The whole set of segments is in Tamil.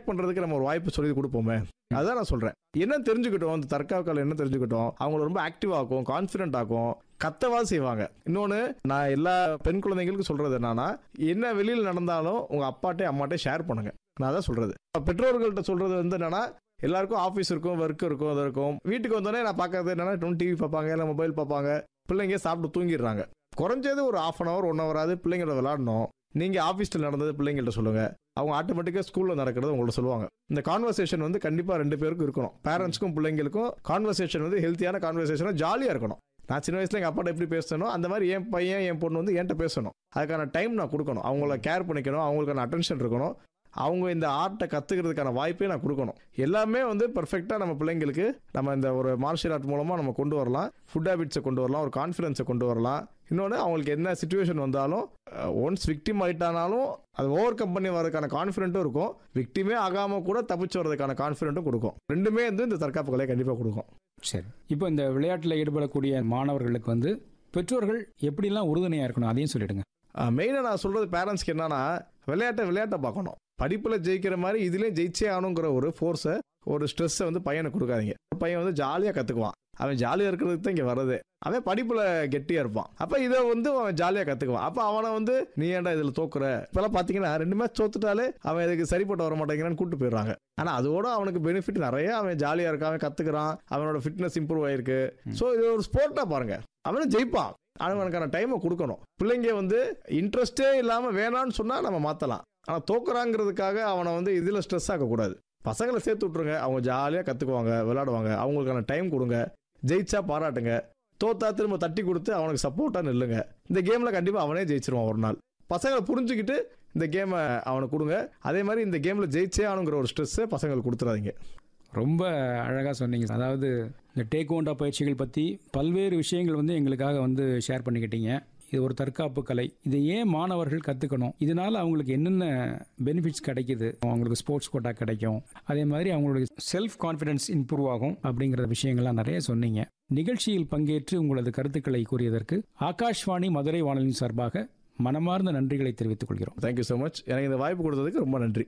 ரியாக்ட் பண்றதுக்கு நம்ம ஒரு வாய்ப்பு சொல்லி கொடுப்போமே அதான் நான் சொல்றேன் என்ன தெரிஞ்சுக்கிட்டோம் இந்த தற்காவல் என்ன தெரிஞ்சுக்கிட்டோம் அவங்கள ரொம்ப ஆக்டிவ் ஆக்கும் கான்ஃபிடென்ட் ஆக்கும் கத்தவா செய்வாங்க இன்னொன்னு நான் எல்லா பெண் குழந்தைங்களுக்கும் சொல்றது என்னன்னா என்ன வெளியில் நடந்தாலும் உங்க அப்பாட்டே அம்மாட்டே ஷேர் பண்ணுங்க நான் அதான் சொல்றது பெற்றோர்கள்ட்ட சொல்றது வந்து என்னன்னா எல்லாருக்கும் ஆஃபீஸ் இருக்கும் ஒர்க் இருக்கும் அது இருக்கும் வீட்டுக்கு வந்தோடனே நான் பார்க்கறது என்னன்னா இன்னும் டிவி பார்ப்பாங்க இல்லை மொபைல் பார்ப்பாங்க பிள்ளைங்க சாப்பிட்டு தூங்கிடுறாங்க குறைஞ்சது ஒரு half an hour one hour ஆகுது பிள்ளைங்களோட விளாடணும் நீங்க ஆஃபீஸில் நடந்தது பிள்ளைங்கள்ட்ட சொல்லுங்க அவங்க ஆட்டோமேட்டிக்காக ஸ்கூலில் நடக்கிறது உங்கள்ட்ட சொல்லுவாங்க இந்த கான்வர்சேஷன் வந்து கண்டிப்பாக ரெண்டு பேருக்கும் இருக்கணும் பேரண்ட்ஸ்க்கும் பிள்ளைங்களுக்கும் கான்வர்சேஷன் வந்து ஹெல்த்தியான கான்வர்சேஷனாக ஜாலியாக இருக்கணும் நான் சின்ன வயசுல எங்கள் அப்பாட்ட எப்படி பேசணும் அந்த மாதிரி என் பையன் என் பொண்ணு வந்து என்கிட்ட பேசணும் அதுக்கான டைம் நான் கொடுக்கணும் அவங்கள கேர் பண்ணிக்கணும் அவங்களுக்கான அட்டென்ஷன் இருக்கணும் அவங்க இந்த ஆர்ட்டை கற்றுக்கிறதுக்கான வாய்ப்பே நான் கொடுக்கணும் எல்லாமே வந்து பர்ஃபெக்டாக நம்ம பிள்ளைங்களுக்கு நம்ம இந்த ஒரு மார்ஷியல் ஆர்ட் மூலமாக நம்ம கொண்டு வரலாம் ஃபுட் ஹேபிட்ஸை கொண்டு வரலாம் ஒரு கான்ஃபிடென்ஸை கொண்டு வரலாம் இன்னொன்று அவங்களுக்கு என்ன சுச்சுவேஷன் வந்தாலும் ஒன்ஸ் விக்டிம் ஆயிட்டானாலும் அது ஓவர் கம் பண்ணி வரதுக்கான கான்ஃபிடென்ட்டும் இருக்கும் விக்டிமே ஆகாமல் கூட தப்பிச்சு வரதுக்கான கான்ஃபிடென்ட்டும் கொடுக்கும் ரெண்டுமே வந்து இந்த தற்காப்பு கலையை கண்டிப்பாக கொடுக்கும் சரி இப்போ இந்த விளையாட்டில் ஈடுபடக்கூடிய மாணவர்களுக்கு வந்து பெற்றோர்கள் எப்படிலாம் உறுதுணையாக இருக்கணும் அதையும் சொல்லிடுங்க மெயினாக நான் சொல்கிறது பேரண்ட்ஸ்க்கு என்னன்னா விளையாட்டை விளையாட்டை பார்க்கணும் படிப்பில் ஜெயிக்கிற மாதிரி இதுலேயும் ஜெயிச்சே ஆகணுங்கிற ஒரு ஃபோர்ஸை ஒரு ஸ்ட்ரெஸ்ஸை வந்து பையனுக்கு கொடுக்காதீங்க பையன் வந்து ஜாலியாக கற்றுக்குவான் அவன் ஜாலியாக இருக்கிறதுக்கு தான் இங்கே வருது அவன் படிப்பில் கெட்டியாக இருப்பான் அப்போ இதை வந்து அவன் ஜாலியாக கற்றுக்குவான் அப்போ அவனை வந்து நீ ஏன்டா இதில் தோக்குற இப்போலாம் பார்த்தீங்கன்னா ரெண்டு மேட்ச் தோத்துட்டாலே அவன் இதுக்கு சரிப்பட்டு வர மாட்டேங்கிறான்னு கூட்டு போயிடுறாங்க ஆனால் அதோட அவனுக்கு பெனிஃபிட் நிறைய அவன் ஜாலியாக இருக்கான் அவன் கற்றுக்குறான் அவனோட ஃபிட்னஸ் இம்ப்ரூவ் ஆயிருக்கு ஸோ இது ஒரு ஸ்போர்ட்டாக பாருங்க அவனும் ஜெயிப்பான் அவனுக்கான டைமை கொடுக்கணும் பிள்ளைங்க வந்து இன்ட்ரெஸ்டே இல்லாமல் வேணான்னு சொன்னால் நம்ம மாற்றலாம் ஆனால் தோக்குறாங்கிறதுக்காக அவனை வந்து இதில் ஸ்ட்ரெஸ் ஆக்கக்கூடாது பசங்களை சேர்த்து விட்ருங்க அவங்க ஜாலியாக கற்றுக்குவாங்க விளையாடுவாங்க அவங்களுக்கான டைம் கொடுங்க ஜெயிச்சா பாராட்டுங்க தோத்தா திரும்ப தட்டி கொடுத்து அவனுக்கு சப்போர்ட்டாக நில்லுங்க இந்த கேமில் கண்டிப்பாக அவனே ஜெயிச்சிருவான் ஒரு நாள் பசங்களை புரிஞ்சுக்கிட்டு இந்த கேமை அவனுக்கு கொடுங்க அதே மாதிரி இந்த கேமில் ஜெயிச்சே ஆனுங்கிற ஒரு ஸ்ட்ரெஸ்ஸை பசங்களுக்கு கொடுத்துறாதீங்க ரொம்ப அழகாக சொன்னீங்க அதாவது இந்த டேக் ஓண்டா பயிற்சிகள் பற்றி பல்வேறு விஷயங்கள் வந்து எங்களுக்காக வந்து ஷேர் பண்ணிக்கிட்டீங்க இது ஒரு தற்காப்பு கலை இதை ஏன் மாணவர்கள் கற்றுக்கணும் இதனால் அவங்களுக்கு என்னென்ன பெனிஃபிட்ஸ் கிடைக்குது அவங்களுக்கு ஸ்போர்ட்ஸ் கோட்டா கிடைக்கும் அதே மாதிரி அவங்களுடைய செல்ஃப் கான்ஃபிடன்ஸ் இம்ப்ரூவ் ஆகும் அப்படிங்கிற விஷயங்கள்லாம் நிறைய சொன்னீங்க நிகழ்ச்சியில் பங்கேற்று உங்களது கருத்துக்களை கூறியதற்கு ஆகாஷ்வாணி மதுரை வானொலியின் சார்பாக மனமார்ந்த நன்றிகளை தெரிவித்துக் கொள்கிறோம் தேங்க்யூ ஸோ மச் எனக்கு இந்த வாய்ப்பு கொடுத்ததுக்கு ரொம்ப நன்றி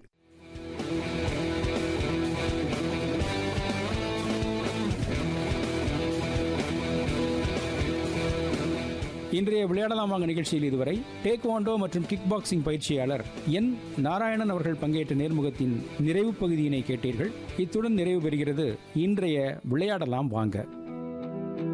இன்றைய விளையாடலாம் வாங்க நிகழ்ச்சியில் இதுவரை டேக்வாண்டோ மற்றும் கிக் பாக்ஸிங் பயிற்சியாளர் என் நாராயணன் அவர்கள் பங்கேற்ற நேர்முகத்தின் நிறைவு பகுதியினை கேட்டீர்கள் இத்துடன் நிறைவு பெறுகிறது இன்றைய விளையாடலாம் வாங்க